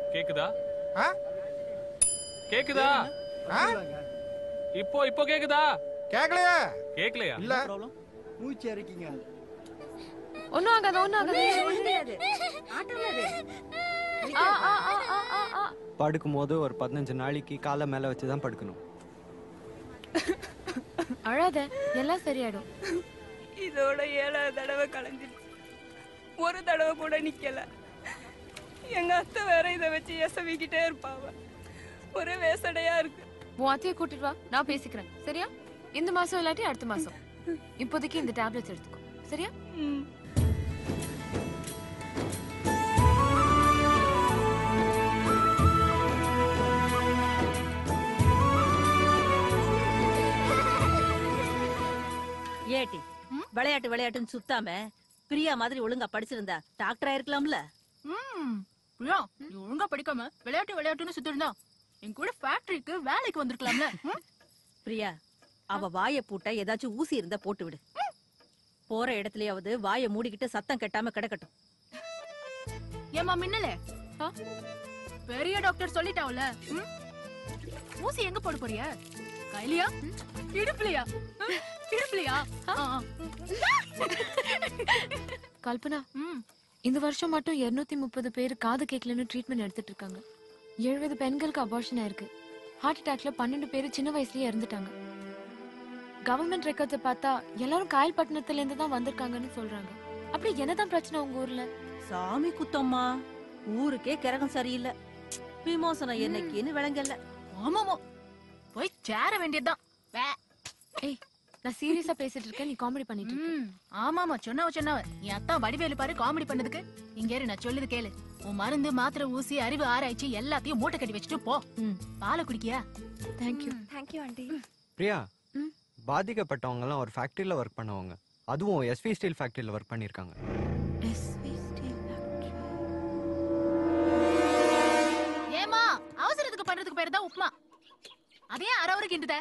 கேக்குதா ஆ? கேக்குதா ஆ? இப்போ இப்போ கேக்குதா கேக்கலையா கேக்கலையா இல்ல மூச்சு இறக்கிங்க ஒன்னும் ஆகாது ஒன்னும் ஆகாது ஆ, ஆ, ஆ, ஆ, ஆ, ஆ. படுக்கும் போது ஒரு பதினஞ்சு நாளைக்கு காலை மேல வச்சு தான் படுக்கணும் அழாத எல்லாம் சரியாயிடும் இதோட ஏழாவது தடவை கலைஞ்சிருச்சு ஒரு தடவை கூட நிக்கல எங்க அத்தை வேற இதை வச்சு எசவிக்கிட்டே இருப்பாவ ஒரே வேசடையா இருக்கு உன் அத்தையை கூட்டிட்டு வா நான் பேசிக்கிறேன் சரியா இந்த மாசம் இல்லாட்டி அடுத்த மாசம் இப்போதைக்கு இந்த டேப்லெட்ஸ் எடுத்துக்கோ சரியா ம். ஏட்டி விளையாட்டு விளையாட்டுன்னு சுத்தாம பிரியா மாதிரி ஒழுங்கா படிச்சிருந்தா டாக்டர் ஆயிருக்கலாம்ல ம் பிரியா நீ ஒழுங்கா படிக்காம விளையாட்டு விளையாட்டுன்னு சுத்திருந்தா என் கூட ஃபேக்டரிக்கு வேலைக்கு வந்திருக்கலாம்ல ம்? பிரியா அவ வாய பூட்ட ஏதாச்சும் ஊசி இருந்தா போட்டு விடு போற இடத்துலயாவது வாயை மூடிக்கிட்டு சத்தம் கெட்டாம கிடக்கட்டும் ஏம்மா மின்னலே ஆ? பெரிய டாக்டர் சொல்லிட்டாவுல ம்? ஊசி எங்க போட போறிய கையிலயா ம்? இடுப்புலயா ம்? இடுப்புலயா ஆ, ஆ. கல்பனா ம். இந்த வருஷம் மட்டும் 230 முப்பது பேர் காது கேட்கலன்னு ட்ரீட்மெண்ட் எடுத்துட்டு இருக்காங்க எழுபது பெண்களுக்கு அபார்ஷன் ஆயிருக்கு ஹார்ட் அட்டாக்ல பன்னெண்டு பேர் சின்ன வயசுலயே இறந்துட்டாங்க கவர்மெண்ட் ரெக்கார்ட்ஸை பார்த்தா எல்லாரும் காயல்பட்டினத்துல இருந்து தான் வந்திருக்காங்கன்னு சொல்றாங்க அப்படி என்னதான் பிரச்சனை உங்க ஊர்ல சாமி குத்தம்மா ஊருக்கே கிரகம் சரியில்லை விமோசனம் என்னைக்குன்னு விளங்கல ஆமாமா போய் சேர வேண்டியதுதான் வே. ஏய் நான் சீரியஸா பேசிட்டு இருக்கேன் நீ காமெடி பண்ணிட்டு இருக்க ம், ஆமாமா சொன்னவ சொன்னவ என் அத்தா வடிவேலு பாரு காமெடி பண்ணதுக்கு இங்க இரு நான் சொல்லுது கேளு உன் மருந்து மாத்திரை ஊசி அறிவு ஆராய்ச்சி எல்லாத்தையும் மூட்டை கட்டி வச்சுட்டு போ ம். பாலை குடிக்கியா தேங்க்யூ தேங்க்யூ ஆண்டி பிரியா ம். பாதிக்கப்பட்டவங்க எல்லாம் ஒரு ஃபேக்டரியில ஒர்க் பண்ணவங்க அதுவும் எஸ்வி ஸ்டீல் ஃபேக்டரியில ஒர்க் பண்ணிருக்காங்க ஏமா அவசரத்துக்கு பண்றதுக்கு பேரு தான் உப்புமா அதே அரை அவருக்கு கிண்டுத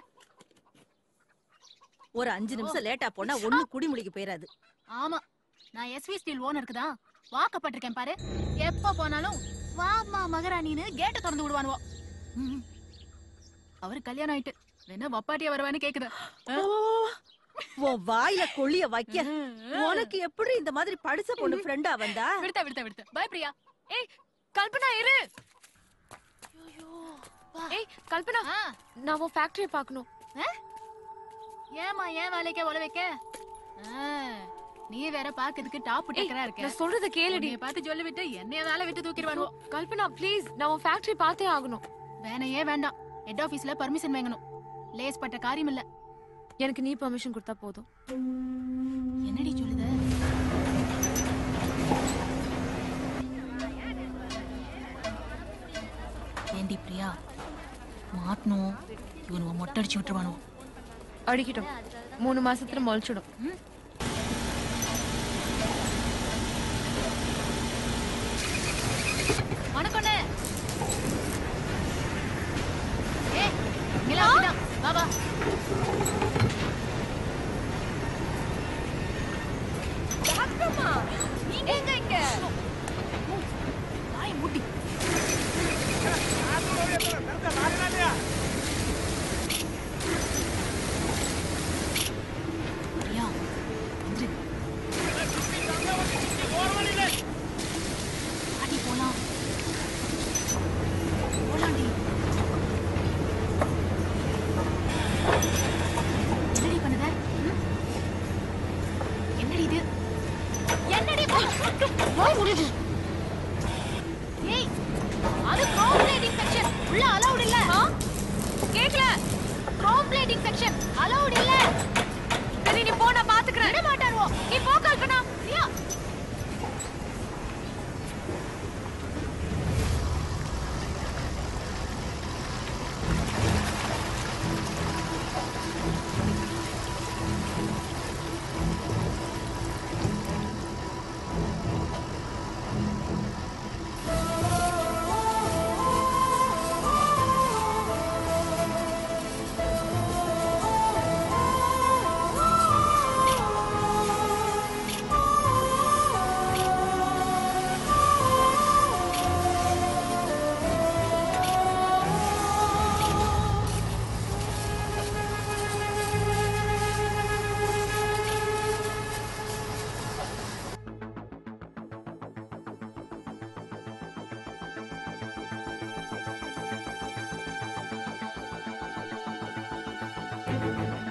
ஒரு அஞ்சு நிமிஷம் லேட்டா போனா ஒண்ணு குடிமுடிக்கு போயிராது ஆமா நான் எஸ்வி ஸ்டீல் ஓனருக்கு தான் வாக்கப்பட்டிருக்கேன் பாரு எப்ப போனாலும் வாமா மகராணின்னு கேட்ட திறந்து விடுவானுவோ ம். அவரு கல்யாணம் ஆயிட்டு வேணா வப்பாட்டியா வருவான்னு கேக்குது உன் வாயில கொள்ளிய வைக்க உனக்கு எப்படி இந்த மாதிரி படிச்ச பொண்ணு ஃப்ரெண்டா வந்தா விடுத்த விடுத்த விடுத்த பாய் பிரியா ஏய் கல்பனா இரு ஏய் கல்பனா ஆ, நான் உன் ஃபேக்டரியை பார்க்கணும் ஏமா ஏன் வேலைக்கே உல வைக்க ஆ, நீ வேற பாக்குறதுக்கு டாப் டேக்கரா இருக்க நான் சொல்றத கேளுடி உன்னைய பார்த்து சொல்லி விட்டு என்னைய வேலை விட்டு தூக்கிடுவானுவோ கல்பனா ப்ளீஸ் நான் உன் ஃபேக்டரி பார்த்தே ஆகணும் வேணையே வேண்டாம் ஹெட் ஆபீஸ்ல பர்மிஷன் வாங்கணும் லேஸ் பட்ட காரியம் இல்ல எனக்கு நீ பெர்மிஷன் கொடுத்தா போதும் என்னடி சொல்லுத ஏண்டி பிரியா மாட்டணும் இவனுவ மொட்டை அடிச்சு விட்டுருவானோ அடிக்கட்டும் மூணு மாசத்துல முளைச்சிடும் வணக்கண்ணே ஏ நிலா அப்படிதான். வா வா நீங்க எங்க இங்க வாய் மூட்டி பிரியா வந்துரு அடி போலாம் போலாண்டி என்னடி பண்ணுத ம்? என்னடி இது என்னடி வாய் முடியுது ஏய் அது க்ரோம் பிளேடிங் செக்ஷன் உள்ள அலௌட் இல்ல கேக்கல க்ரோம் பிளேடிங் செக்ஷன் அலௌட் இல்ல சரி நீ போ நான் பாத்துக்கறேன் விட மாட்டாரோ நீ போ கல்பனா பிரியா ஆ ஆ